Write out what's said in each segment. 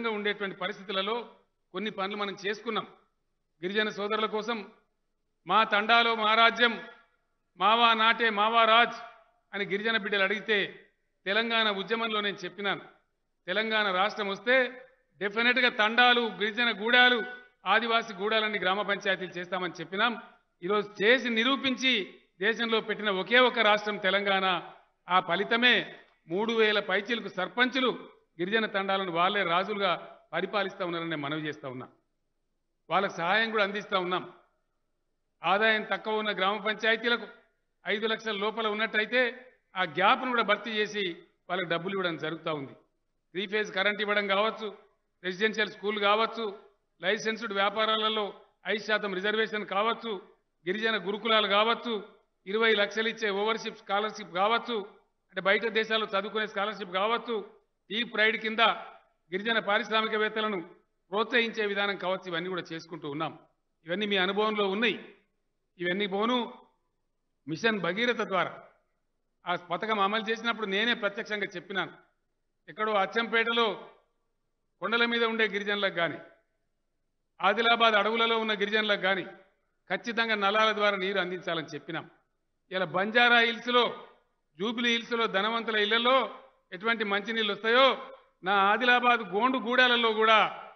విధంగా ఉండేటువంటి పరిస్థితులలో కొన్ని పనులు మనం చేసుకున్నాం గిరిజన సోదరుల కోసం మా తండాలో మా రాజ్యం మావా నాటే మావా రాజ్ అని గిరిజన బిడ్డలు అడిగితే తెలంగాణ ఉద్యమంలో నేను చెప్పినాను తెలంగాణ రాష్ట్రం వస్తే డెఫినెట్గా తండాలు గిరిజన గూడాలు ఆదివాసి గూడాలన్నీ గ్రామ పంచాయతీలు చేస్తామని చెప్పినాం ఈరోజు చేసి నిరూపించి దేశంలో పెట్టిన ఒకే ఒక రాష్ట్రం తెలంగాణ ఆ ఫలితమే మూడు వేల పైచీలకు సర్పంచులు గిరిజన తండాలను వాళ్ళే రాజులుగా పరిపాలిస్తూ ఉన్నారని నేను మనవి చేస్తా ఉన్నా వాళ్ళకి సహాయం కూడా అందిస్తూ ఉన్నాం ఆదాయం తక్కువ ఉన్న గ్రామ పంచాయతీలకు ఐదు లక్షల లోపల ఉన్నట్టయితే ఆ గ్యాప్ను కూడా భర్తీ చేసి వాళ్ళకి డబ్బులు ఇవ్వడం జరుగుతూ ఉంది త్రీ ఫేజ్ కరెంట్ ఇవ్వడం కావచ్చు రెసిడెన్షియల్ స్కూల్ కావచ్చు లైసెన్స్డ్ వ్యాపారాలలో ఐదు శాతం రిజర్వేషన్ కావచ్చు గిరిజన గురుకులాలు కావచ్చు ఇరవై లక్షలు ఇచ్చే ఓవర్షిప్ స్కాలర్షిప్ కావచ్చు అంటే బయట దేశాల్లో చదువుకునే స్కాలర్షిప్ కావచ్చు ఈ ప్రైడ్ కింద గిరిజన పారిశ్రామికవేత్తలను ప్రోత్సహించే విధానం కావచ్చు ఇవన్నీ కూడా చేసుకుంటూ ఉన్నాం ఇవన్నీ మీ అనుభవంలో ఉన్నాయి ఇవన్నీ పోను మిషన్ భగీరథ ద్వారా ఆ పథకం అమలు చేసినప్పుడు నేనే ప్రత్యక్షంగా చెప్పినాను ఎక్కడో అచ్చంపేటలో కొండల మీద ఉండే గిరిజనులకు కానీ ఆదిలాబాద్ అడవులలో ఉన్న గిరిజనులకు కానీ ఖచ్చితంగా నలాల ద్వారా నీరు అందించాలని చెప్పినాం ఇలా బంజారా హిల్స్లో జూబిలీ హిల్స్లో ధనవంతుల ఇళ్లలో ఎటువంటి మంచినీళ్ళు వస్తాయో నా ఆదిలాబాద్ గోండు గూడాలలో కూడా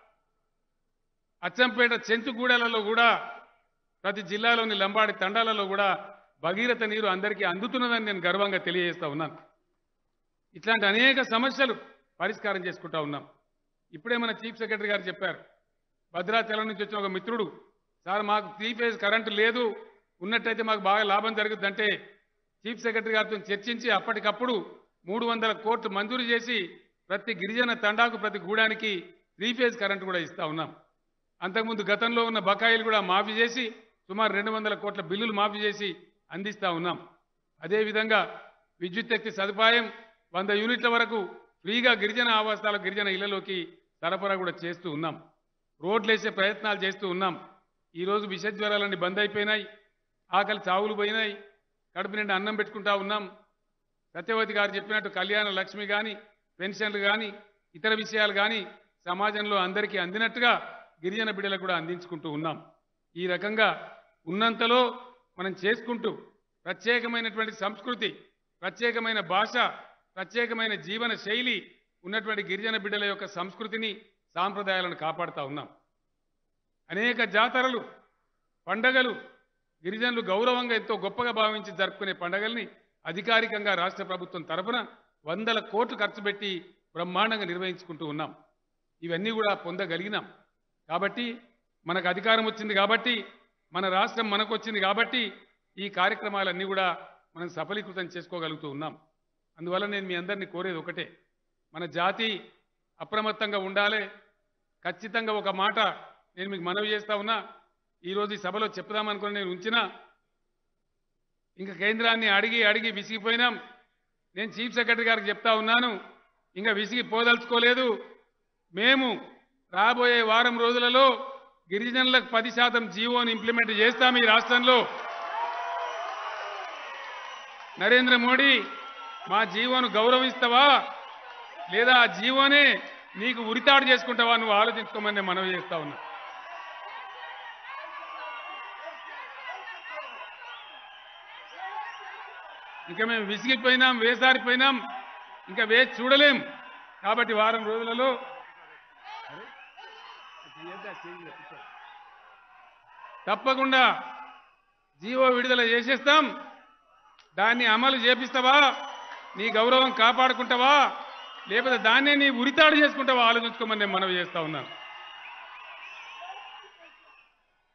అచ్చంపేట చెంచు గూడాలలో కూడా ప్రతి జిల్లాలోని లంబాడి తండాలలో కూడా భగీరథ నీరు అందరికీ అందుతున్నదని నేను గర్వంగా తెలియజేస్తా ఉన్నాను ఇట్లాంటి అనేక సమస్యలు పరిష్కారం చేసుకుంటా ఉన్నాం ఇప్పుడే మన చీఫ్ సెక్రటరీ గారు చెప్పారు భద్రాచలం నుంచి వచ్చిన ఒక మిత్రుడు సార్ మాకు త్రీ ఫేజ్ కరెంటు లేదు ఉన్నట్టయితే మాకు బాగా లాభం జరుగుతుందంటే చీఫ్ సెక్రటరీ గారితో చర్చించి అప్పటికప్పుడు మూడు వందల కోట్లు మంజూరు చేసి ప్రతి గిరిజన తండాకు ప్రతి గూడానికి త్రీ ఫేజ్ కరెంటు కూడా ఇస్తా ఉన్నాం అంతకుముందు గతంలో ఉన్న బకాయిలు కూడా మాఫీ చేసి సుమారు రెండు వందల కోట్ల బిల్లులు మాఫీ చేసి అందిస్తా ఉన్నాం అదేవిధంగా విద్యుత్ శక్తి సదుపాయం వంద యూనిట్ల వరకు ఫ్రీగా గిరిజన ఆవాసాల గిరిజన ఇళ్లలోకి సరఫరా కూడా చేస్తూ ఉన్నాం రోడ్లు వేసే ప్రయత్నాలు చేస్తూ ఉన్నాం ఈరోజు విష జ్వరాలన్నీ బంద్ అయిపోయినాయి ఆకలి చావులు పోయినాయి కడుపు నిండా అన్నం పెట్టుకుంటా ఉన్నాం సత్యవతి గారు చెప్పినట్టు కళ్యాణ లక్ష్మి కానీ పెన్షన్లు కానీ ఇతర విషయాలు కానీ సమాజంలో అందరికీ అందినట్టుగా గిరిజన బిడ్డలకు కూడా అందించుకుంటూ ఉన్నాం ఈ రకంగా ఉన్నంతలో మనం చేసుకుంటూ ప్రత్యేకమైనటువంటి సంస్కృతి ప్రత్యేకమైన భాష ప్రత్యేకమైన జీవన శైలి ఉన్నటువంటి గిరిజన బిడ్డల యొక్క సంస్కృతిని సాంప్రదాయాలను కాపాడుతూ ఉన్నాం అనేక జాతరలు పండగలు గిరిజనులు గౌరవంగా ఎంతో గొప్పగా భావించి జరుపుకునే పండగల్ని అధికారికంగా రాష్ట్ర ప్రభుత్వం తరఫున వందల కోట్లు ఖర్చు పెట్టి బ్రహ్మాండంగా నిర్వహించుకుంటూ ఉన్నాం ఇవన్నీ కూడా పొందగలిగినాం కాబట్టి మనకు అధికారం వచ్చింది కాబట్టి మన రాష్ట్రం మనకు వచ్చింది కాబట్టి ఈ కార్యక్రమాలన్నీ కూడా మనం సఫలీకృతం చేసుకోగలుగుతూ ఉన్నాం అందువల్ల నేను మీ అందరినీ కోరేది ఒకటే మన జాతి అప్రమత్తంగా ఉండాలి ఖచ్చితంగా ఒక మాట నేను మీకు మనవి చేస్తా ఉన్నా ఈరోజు ఈ సభలో చెప్దామనుకుని నేను ఉంచినా ఇంకా కేంద్రాన్ని అడిగి అడిగి విసిగిపోయినాం నేను చీఫ్ సెక్రటరీ గారికి చెప్తా ఉన్నాను ఇంకా విసిగి పోదలుచుకోలేదు మేము రాబోయే వారం రోజులలో గిరిజనులకు పది శాతం జీవోని ఇంప్లిమెంట్ చేస్తాం ఈ రాష్ట్రంలో నరేంద్ర మోడీ మా జీవోను గౌరవిస్తావా లేదా ఆ జీవోనే నీకు ఉరితాడు చేసుకుంటావా నువ్వు ఆలోచించుకోమని నేను మనవి చేస్తా ఉన్నా ఇంకా మేము విసిగిపోయినాం వేసారిపోయినాం ఇంకా వేసి చూడలేం కాబట్టి వారం రోజులలో తప్పకుండా జీవో విడుదల చేసేస్తాం దాన్ని అమలు చేపిస్తావా నీ గౌరవం కాపాడుకుంటావా లేకపోతే దాన్నే నీ ఉరితాడు చేసుకుంటావా ఆలోచించుకోమని నేను మనవి చేస్తా ఉన్నాను